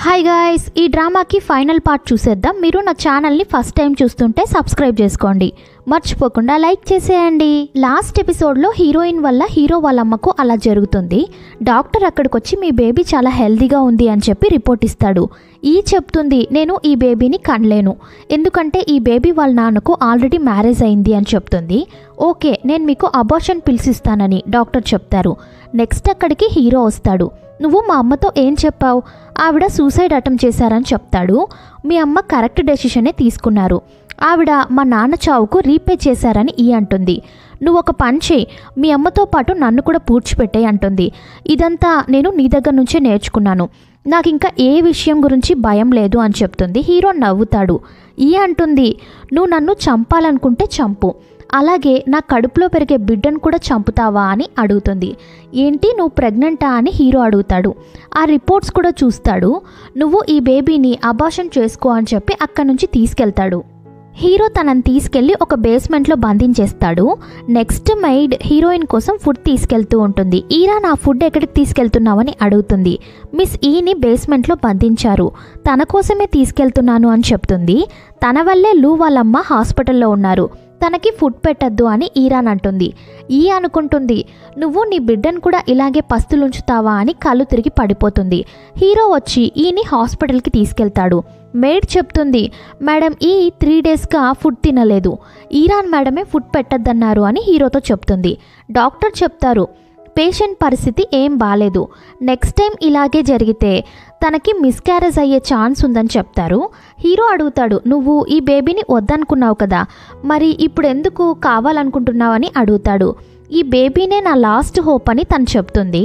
hi guys ఈ డ్రామాకి final part చూసేద్దాం మీరు నా ఛానల్ని ఫస్ట్ టైం చూస్తుంటే సబ్స్క్రైబ్ చేసుకోండి మర్చిపోకుండా లైక్ చేసేయండి లాస్ట్ ఎపిసోడ్లో హీరోయిన్ వల్ల హీరో వాళ్ళ అమ్మకు అలా జరుగుతుంది డాక్టర్ అక్కడికి వచ్చి మీ బేబీ చాలా హెల్తీగా ఉంది అని చెప్పి రిపోర్ట్ ఇస్తాడు ఈ చెప్తుంది నేను ఈ బేబీని కనలేను ఎందుకంటే ఈ బేబీ వాళ్ళ నాన్నకు ఆల్రెడీ మ్యారేజ్ అయింది అని చెప్తుంది ఓకే నేను మీకు అబార్షన్ పిలిచిస్తానని డాక్టర్ చెప్తారు నెక్స్ట్ అక్కడికి హీరో వస్తాడు నువ్వు మా అమ్మతో ఏం చెప్పావు ఆవిడ సూసైడ్ అటెంప్ట్ చేశారని చెప్తాడు మీ అమ్మ కరెక్ట్ డెసిషనే తీసుకున్నారు ఆవిడ మా నాన్న చావుకు రీపే చేశారని ఈ అంటుంది నువ్వు ఒక పని చేయి మీ అమ్మతో పాటు నన్ను కూడా పూడ్చిపెట్టాయి అంటుంది ఇదంతా నేను నీ దగ్గర నుంచే నేర్చుకున్నాను నాకు ఇంకా ఏ విషయం గురించి భయం లేదు అని చెప్తుంది హీరో నవ్వుతాడు ఈ అంటుంది నువ్వు నన్ను చంపాలనుకుంటే చంపు అలాగే నా కడుపులో పెరిగే బిడ్డను కూడా చంపుతావా అని అడుగుతుంది ఏంటి నువ్వు ప్రెగ్నెంటా అని హీరో అడుగుతాడు ఆ రిపోర్ట్స్ కూడా చూస్తాడు నువ్వు ఈ బేబీని అబార్షన్ చేసుకో అని చెప్పి అక్కడి నుంచి తీసుకెళ్తాడు హీరో తనని తీసుకెళ్లి ఒక బేస్మెంట్లో బంధించేస్తాడు నెక్స్ట్ మైడ్ హీరోయిన్ కోసం ఫుడ్ తీసుకెళ్తూ ఉంటుంది ఈరా నా ఫుడ్ ఎక్కడికి తీసుకెళ్తున్నావని అడుగుతుంది మిస్ ఈని బేస్మెంట్లో బంధించారు తన కోసమే తీసుకెళ్తున్నాను అని చెప్తుంది తన వల్లే లూ వాళ్ళమ్మ హాస్పిటల్లో ఉన్నారు తనకి ఫుడ్ పెట్టద్దు అని ఈరాన్ అంటుంది ఈ అనుకుంటుంది నువ్వు నీ బిడ్డను కూడా ఇలాగే పస్తులుంచుతావా అని కళ్ళు తిరిగి పడిపోతుంది హీరో వచ్చి ఈని హాస్పిటల్కి తీసుకెళ్తాడు మేడ్ చెప్తుంది మేడం ఈ త్రీ డేస్గా ఫుడ్ తినలేదు ఈరాన్ మేడమే ఫుడ్ పెట్టద్దన్నారు అని హీరోతో చెప్తుంది డాక్టర్ చెప్తారు పేషెంట్ పరిస్థితి ఏం బాలేదు నెక్స్ట్ టైం ఇలాగే జరిగితే తనకి మిస్క్యారేజ్ అయ్యే ఛాన్స్ ఉందని చెప్తారు హీరో అడుగుతాడు నువ్వు ఈ బేబీని వద్దనుకున్నావు కదా మరి ఇప్పుడు ఎందుకు కావాలనుకుంటున్నావని అడుగుతాడు ఈ బేబీనే నా లాస్ట్ హోప్ అని తను చెప్తుంది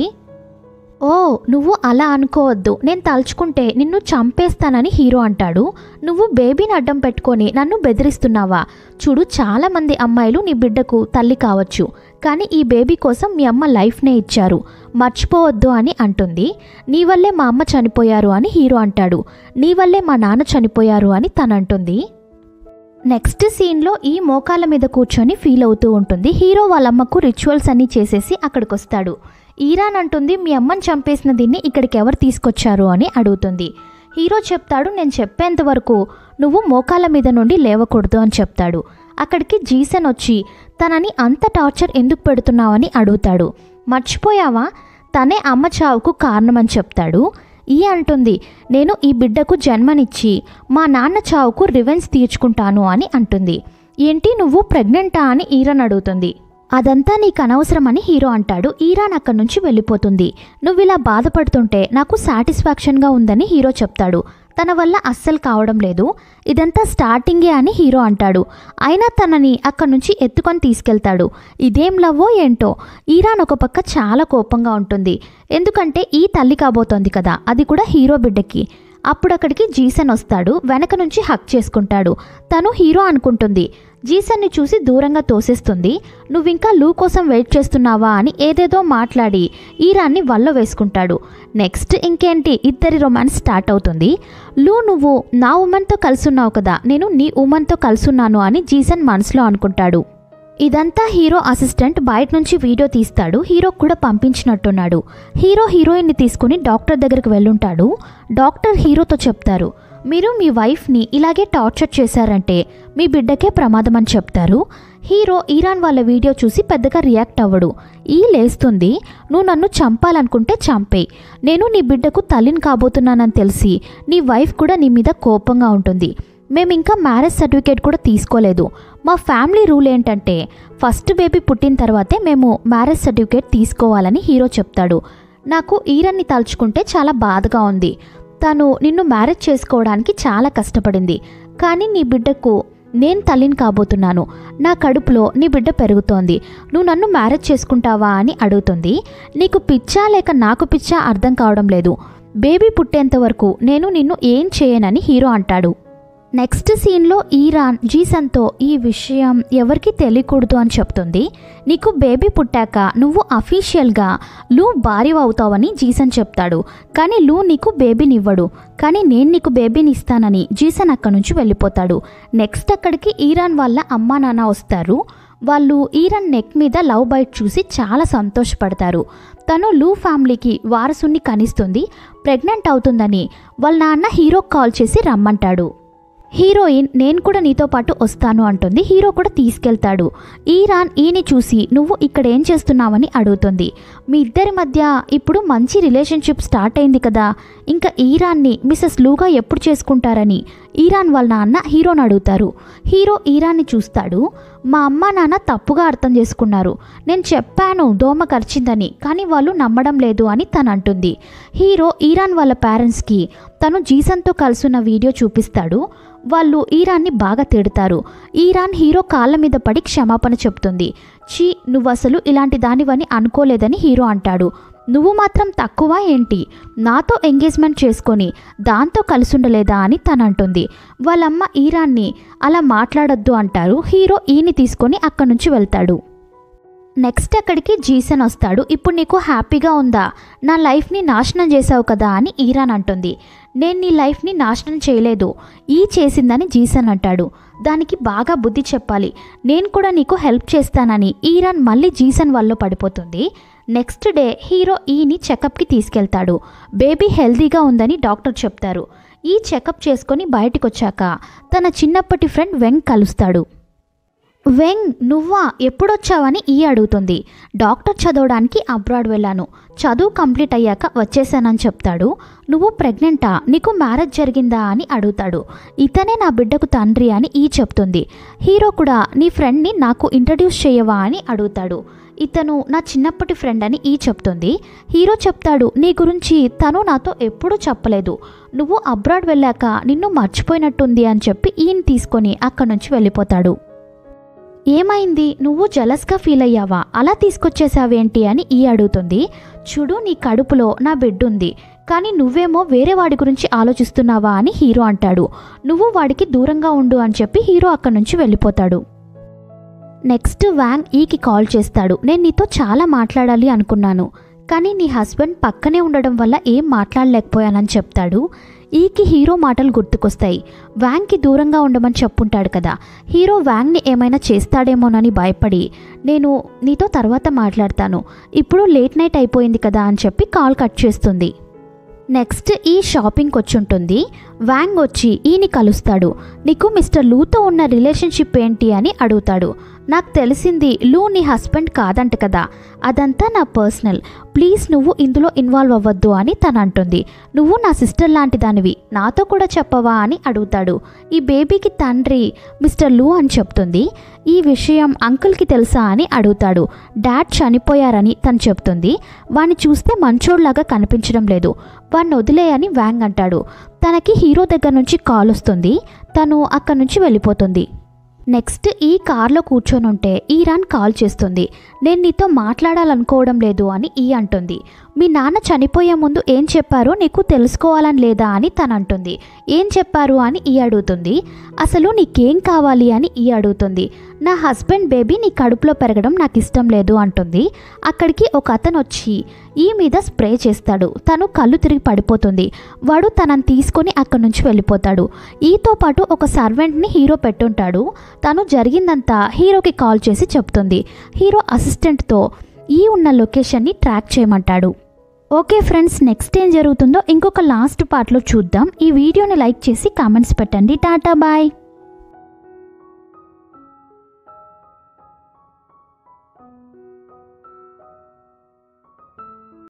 ఓ నువ్వు అలా అనుకోవద్దు నేను తలుచుకుంటే నిన్ను చంపేస్తానని హీరో అంటాడు నువ్వు బేబీని అడ్డం పెట్టుకొని నన్ను బెదిరిస్తున్నావా చూడు చాలా మంది అమ్మాయిలు నీ బిడ్డకు తల్లి కావచ్చు కానీ ఈ బేబీ కోసం మీ అమ్మ లైఫ్నే ఇచ్చారు మర్చిపోవద్దు అని అంటుంది నీ వల్లే మా అమ్మ చనిపోయారు అని హీరో అంటాడు నీ వల్లే మా నాన్న చనిపోయారు అని తనంటుంది నెక్స్ట్ సీన్లో ఈ మోకాల మీద కూర్చొని ఫీల్ అవుతూ ఉంటుంది హీరో వాళ్ళమ్మకు రిచువల్స్ అన్నీ చేసేసి అక్కడికి వస్తాడు ఈరాన్ అంటుంది మీ అమ్మని చంపేసిన దీన్ని ఇక్కడికి ఎవరు తీసుకొచ్చారు అని అడుగుతుంది హీరో చెప్తాడు నేను చెప్పేంత వరకు నువ్వు మోకాల మీద నుండి లేవకూడదు అని చెప్తాడు అక్కడికి జీసన్ వచ్చి తనని అంత టార్చర్ ఎందుకు పెడుతున్నావని అడుగుతాడు మర్చిపోయావా తనే అమ్మ చావుకు కారణమని చెప్తాడు ఈ అంటుంది నేను ఈ బిడ్డకు జన్మనిచ్చి మా నాన్న చావుకు రివెన్స్ తీర్చుకుంటాను అని అంటుంది ఏంటి నువ్వు ప్రెగ్నెంటా అని ఈరన్ అడుగుతుంది అదంతా నీకు అనవసరమని హీరో అంటాడు ఈరాన్ అక్కడి నుంచి వెళ్ళిపోతుంది నువ్వు ఇలా బాధపడుతుంటే నాకు సాటిస్ఫాక్షన్గా ఉందని హీరో చెప్తాడు తన వల్ల అస్సలు కావడం లేదు ఇదంతా స్టార్టింగే అని హీరో అంటాడు అయినా తనని అక్కడి నుంచి ఎత్తుకొని తీసుకెళ్తాడు ఇదేం లవ్వో ఏంటో ఈరాన్ ఒక పక్క చాలా కోపంగా ఉంటుంది ఎందుకంటే ఈ తల్లి కాబోతోంది కదా అది కూడా హీరో బిడ్డకి అప్పుడు అక్కడికి జీసన్ వస్తాడు వెనక నుంచి హక్ చేసుకుంటాడు తను హీరో అనుకుంటుంది జీసన్ని చూసి దూరంగా తోసేస్తుంది నువ్వింకా లూ కోసం వెయిట్ చేస్తున్నావా అని ఏదేదో మాట్లాడి ఈరాన్ని వల్ల వేసుకుంటాడు నెక్స్ట్ ఇంకేంటి ఇద్దరి రొమాన్స్ స్టార్ట్ అవుతుంది లూ నువ్వు నా ఉమెన్తో కలుసున్నావు కదా నేను నీ ఉమెన్తో కలుసున్నాను అని జీసన్ మనసులో అనుకుంటాడు ఇదంతా హీరో అసిస్టెంట్ బయట నుంచి వీడియో తీస్తాడు హీరో కూడా పంపించినట్టున్నాడు హీరో హీరోయిన్ని తీసుకుని డాక్టర్ దగ్గరికి వెళ్ళుంటాడు డాక్టర్ హీరోతో చెప్తారు మీరు మీ వైఫ్ని ఇలాగే టార్చర్ చేశారంటే మీ బిడ్డకే ప్రమాదం అని చెప్తారు హీరో ఈరాన్ వాళ్ళ వీడియో చూసి పెద్దగా రియాక్ట్ అవ్వడు ఈ లేస్తుంది నువ్వు నన్ను చంపాలనుకుంటే చంపేయి నేను నీ బిడ్డకు తల్లిని కాబోతున్నానని తెలిసి నీ వైఫ్ కూడా నీ మీద కోపంగా ఉంటుంది మేము ఇంకా మ్యారేజ్ సర్టిఫికేట్ కూడా తీసుకోలేదు మా ఫ్యామిలీ రూల్ ఏంటంటే ఫస్ట్ బేబీ పుట్టిన తర్వాతే మేము మ్యారేజ్ సర్టిఫికేట్ తీసుకోవాలని హీరో చెప్తాడు నాకు ఈరన్ని తలుచుకుంటే చాలా బాధగా ఉంది తను నిన్ను మ్యారేజ్ చేసుకోవడానికి చాలా కష్టపడింది కానీ నీ బిడ్డకు నేను తల్లిని కాబోతున్నాను నా కడుపులో నీ బిడ్డ పెరుగుతోంది నువ్వు నన్ను మ్యారేజ్ చేసుకుంటావా అని అడుగుతుంది నీకు పిచ్చా లేక నాకు పిచ్చా అర్థం కావడం లేదు బేబీ పుట్టేంత వరకు నేను నిన్ను ఏం చేయనని హీరో అంటాడు నెక్స్ట్ సీన్లో ఈరాన్ జీసన్తో ఈ విషయం ఎవరికి తెలియకూడదు అని చెప్తుంది నీకు బేబీ పుట్టాక నువ్వు అఫీషియల్గా లూ భార్య అవుతావని జీసన్ చెప్తాడు కానీ లూ నీకు బేబీని ఇవ్వడు కానీ నేను నీకు బేబీని ఇస్తానని జీసన్ అక్కడి నుంచి వెళ్ళిపోతాడు నెక్స్ట్ అక్కడికి ఈరాన్ వాళ్ళ అమ్మా నాన్న వస్తారు వాళ్ళు ఈరన్ నెక్ మీద లవ్ బైట్ చూసి చాలా సంతోషపడతారు తను లూ ఫ్యామిలీకి వారసుని కనిస్తుంది ప్రెగ్నెంట్ అవుతుందని వాళ్ళ నాన్న హీరోకి కాల్ చేసి రమ్మంటాడు హీరోయిన్ నేను కూడా నీతో పాటు వస్తాను అంటుంది హీరో కూడా తీసుకెళ్తాడు ఈరాన్ ఈని చూసి నువ్వు ఇక్కడ ఏం చేస్తున్నావని అడుగుతుంది మీ ఇద్దరి మధ్య ఇప్పుడు మంచి రిలేషన్షిప్ స్టార్ట్ అయింది కదా ఇంకా ఈరాన్ని మిసెస్ లూగా ఎప్పుడు చేసుకుంటారని ఈరాన్ వాళ్ళ నాన్న హీరోని అడుగుతారు హీరో ఈరాన్ని చూస్తాడు మా అమ్మ నాన్న తప్పుగా అర్థం చేసుకున్నారు నేను చెప్పాను దోమ కరిచిందని కానీ వాళ్ళు నమ్మడం లేదు అని తను అంటుంది హీరో ఈరాన్ వాళ్ళ పేరెంట్స్కి తను జీసన్తో కలిసిన వీడియో చూపిస్తాడు వాళ్ళు ఈరాన్ని బాగా తిడతారు ఈరాన్ హీరో కాళ్ళ మీద పడి క్షమాపణ చెప్తుంది చీ నువ్వు అసలు ఇలాంటి దానివని అనుకోలేదని హీరో అంటాడు నువ్వు మాత్రం తక్కువ ఏంటి నాతో ఎంగేజ్మెంట్ చేసుకొని దాంతో కలిసి ఉండలేదా అని తను అంటుంది వాళ్ళమ్మ ఈరాన్ని అలా మాట్లాడొద్దు అంటారు హీరో ఈని తీసుకొని అక్కడి నుంచి వెళ్తాడు నెక్స్ట్ అక్కడికి జీసన్ వస్తాడు ఇప్పుడు నీకు హ్యాపీగా ఉందా నా లైఫ్ని నాశనం చేసావు కదా అని ఈరాన్ అంటుంది నేను నీ లైఫ్ని నాశనం చేయలేదు ఈ చేసిందని జీసన్ అంటాడు దానికి బాగా బుద్ధి చెప్పాలి నేను కూడా నీకు హెల్ప్ చేస్తానని ఈరాన్ మళ్ళీ జీసన్ వల్ల పడిపోతుంది నెక్స్ట్ డే హీరో ఈని చెకప్కి తీసుకెళ్తాడు బేబీ హెల్తీగా ఉందని డాక్టర్ చెప్తారు ఈ చెకప్ చేసుకొని బయటకు వచ్చాక తన చిన్నప్పటి ఫ్రెండ్ వెంగ్ కలుస్తాడు వెంగ్ నువ్వా ఎప్పుడొచ్చావని ఈ అడుగుతుంది డాక్టర్ చదవడానికి అబ్రాడ్ వెళ్ళాను చదువు కంప్లీట్ అయ్యాక వచ్చేసానని చెప్తాడు నువ్వు ప్రెగ్నెంటా నీకు మ్యారేజ్ జరిగిందా అని అడుగుతాడు ఇతనే నా బిడ్డకు తండ్రి అని ఈ చెప్తుంది హీరో కూడా నీ ఫ్రెండ్ని నాకు ఇంట్రడ్యూస్ చేయవా అని అడుగుతాడు ఇతను నా చిన్నప్పటి ఫ్రెండ్ అని ఈ చెప్తుంది హీరో చెప్తాడు నీ గురించి తను నాతో ఎప్పుడూ చెప్పలేదు నువ్వు అబ్రాడ్ వెళ్ళాక నిన్ను మర్చిపోయినట్టుంది అని చెప్పి ఈయన తీసుకొని అక్కడి నుంచి వెళ్ళిపోతాడు ఏమైంది నువ్వు జలస్గా ఫీల్ అయ్యావా అలా తీసుకొచ్చేసావేంటి అని ఈ అడుగుతుంది చూడు నీ కడుపులో నా బిడ్డ ఉంది కానీ నువ్వేమో వేరే వాడి గురించి ఆలోచిస్తున్నావా అని హీరో అంటాడు నువ్వు వాడికి దూరంగా ఉండు అని చెప్పి హీరో అక్కడి నుంచి వెళ్ళిపోతాడు నెక్స్ట్ వ్యాంగ్ ఈకి కాల్ చేస్తాడు నేను నీతో చాలా మాట్లాడాలి అనుకున్నాను కానీ నీ హస్బెండ్ పక్కనే ఉండడం వల్ల ఏం మాట్లాడలేకపోయానని చెప్తాడు ఈకి హీరో మాటలు గుర్తుకొస్తాయి వ్యాంగ్కి దూరంగా ఉండమని చెప్పుంటాడు కదా హీరో వ్యాంగ్ని ఏమైనా చేస్తాడేమోనని భయపడి నేను నీతో తర్వాత మాట్లాడతాను ఇప్పుడు లేట్ నైట్ అయిపోయింది కదా అని చెప్పి కాల్ కట్ చేస్తుంది నెక్స్ట్ ఈ షాపింగ్కి వచ్చి ఉంటుంది వ్యాంగ్ వచ్చి ఈని కలుస్తాడు నీకు మిస్టర్ లూతో ఉన్న రిలేషన్షిప్ ఏంటి అని అడుగుతాడు నాకు తెలిసింది లూ నీ హస్బెండ్ కాదంట కదా అదంతా నా పర్సనల్ ప్లీజ్ నువ్వు ఇందులో ఇన్వాల్వ్ అవ్వద్దు అని తను అంటుంది నువ్వు నా సిస్టర్ లాంటి దానివి నాతో కూడా చెప్పవా అని అడుగుతాడు ఈ బేబీకి తండ్రి మిస్టర్ లూ అని చెప్తుంది ఈ విషయం అంకుల్కి తెలుసా అని అడుగుతాడు డాడ్ చనిపోయారని తను చెప్తుంది వాణ్ణి చూస్తే మంచోడ్లాగా కనిపించడం లేదు వాడిని వదిలే అని వ్యాంగ్ అంటాడు తనకి హీరో దగ్గర నుంచి కాల్ వస్తుంది తను అక్కడి నుంచి వెళ్ళిపోతుంది నెక్స్ట్ ఈ కార్లో కూర్చొని ఉంటే ఈరాన్ కాల్ చేస్తుంది నేను నీతో మాట్లాడాలనుకోవడం లేదు అని ఈ అంటుంది మీ నాన్న చనిపోయే ముందు ఏం చెప్పారో నీకు తెలుసుకోవాలని లేదా అని తను అంటుంది ఏం చెప్పారు అని ఈ అడుగుతుంది అసలు నీకేం కావాలి అని ఈ అడుగుతుంది నా హస్బెండ్ బేబీ నీ కడుపులో పెరగడం నాకు ఇష్టం లేదు అంటుంది అక్కడికి ఒక అతను వచ్చి ఈ మీద స్ప్రే చేస్తాడు తను కళ్ళు తిరిగి పడిపోతుంది వాడు తనని తీసుకొని అక్కడి నుంచి వెళ్ళిపోతాడు ఈతో పాటు ఒక సర్వెంట్ని హీరో పెట్టుంటాడు తను జరిగిందంతా హీరోకి కాల్ చేసి చెప్తుంది హీరో అసిస్టెంట్తో ఈ ఉన్న లొకేషన్ని ట్రాక్ చేయమంటాడు ఓకే ఫ్రెండ్స్ నెక్స్ట్ ఏం జరుగుతుందో ఇంకొక లాస్ట్ పార్ట్లో చూద్దాం ఈ వీడియోని లైక్ చేసి కామెంట్స్ పెట్టండి టాటా బాయ్